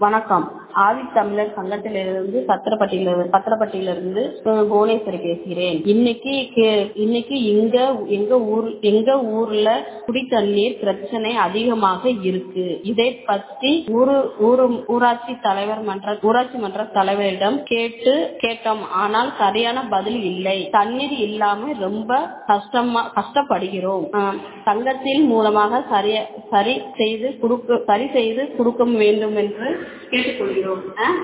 வணக்கம் ஆதித்தமிழர் சங்கத்திலிருந்து சத்திரப்பட்டியில சத்திரப்பட்டியிலிருந்து அஹ், புவனேஸ்வரி பேசுகிறேன் இன்னைக்கு கே- இன்னைக்கு இங்க எங்க ஊர் எங்க ஊர்ல குடி தண்ணீர் பிரச்சனை அதிகமாக இருக்கு இதை பற்றி ஊரு ஊரு ஊராட்சி தலைவர் மன்ற ஊராட்சி மன்ற தலைவரிடம் கேட்டு கேட்டோம் ஆனால் சரியான பதில் இல்லை தண்ணீர் இல்லாம ரொம்ப கஷ்டமா கஷ்டப்படுகிறோம் அஹ், சங்கத்தின் மூலமாக சரிய சரி செய்து கொடுக்க சரி செய்து கொடுக்க வேண்டும் என்று கேட்டுக்கொள்கிறோம் அஹ்,